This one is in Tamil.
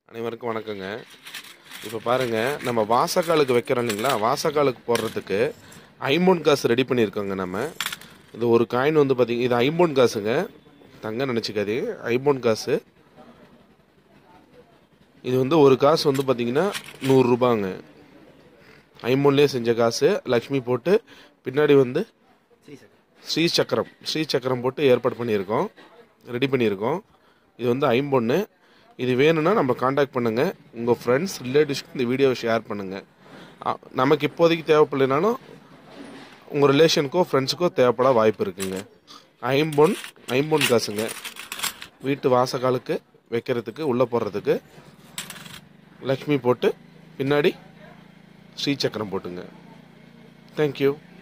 அனைவருக்கும் வணக்கங்க இப்போ பாருங்க நம்ம வாசக்காலுக்கு வைக்கிறோம் இல்லைங்களா வாசக்காலுக்கு போடுறதுக்கு ஐம்பொன் காசு ரெடி பண்ணியிருக்கோங்க நம்ம இது ஒரு காயின் வந்து பார்த்தீங்க இது ஐம்பொன் காசுங்க தங்க நினச்சிக்காதீங்க ஐம்பொன் காசு இது வந்து ஒரு காசு வந்து பார்த்தீங்கன்னா நூறுரூபாங்க ஐம்பொன்லேயே செஞ்ச காசு லக்ஷ்மி போட்டு பின்னாடி வந்து ஸ்ரீ சக்கரம் ஸ்ரீ சக்கரம் போட்டு ஏற்பாடு பண்ணியிருக்கோம் ரெடி பண்ணியிருக்கோம் இது வந்து ஐம்பொன்று இது வேணும்னா நம்ம காண்டாக்ட் பண்ணுங்கள் உங்கள் ஃப்ரெண்ட்ஸ் ரிலேட்டிவ்ஸ்க்கு இந்த வீடியோவை ஷேர் பண்ணுங்கள் நமக்கு இப்போதைக்கு தேவைப்படலைனாலும் உங்கள் ரிலேஷனுக்கோ ஃப்ரெண்ட்ஸுக்கோ தேவைப்பட வாய்ப்பு இருக்குங்க ஐம்பொன் ஐம்பொன் காசுங்க வீட்டு வாசக்காலுக்கு வைக்கிறதுக்கு உள்ளே போடுறதுக்கு லக்ஷ்மி போட்டு பின்னாடி ஸ்ரீ சக்கரம் போட்டுங்க தேங்க்யூ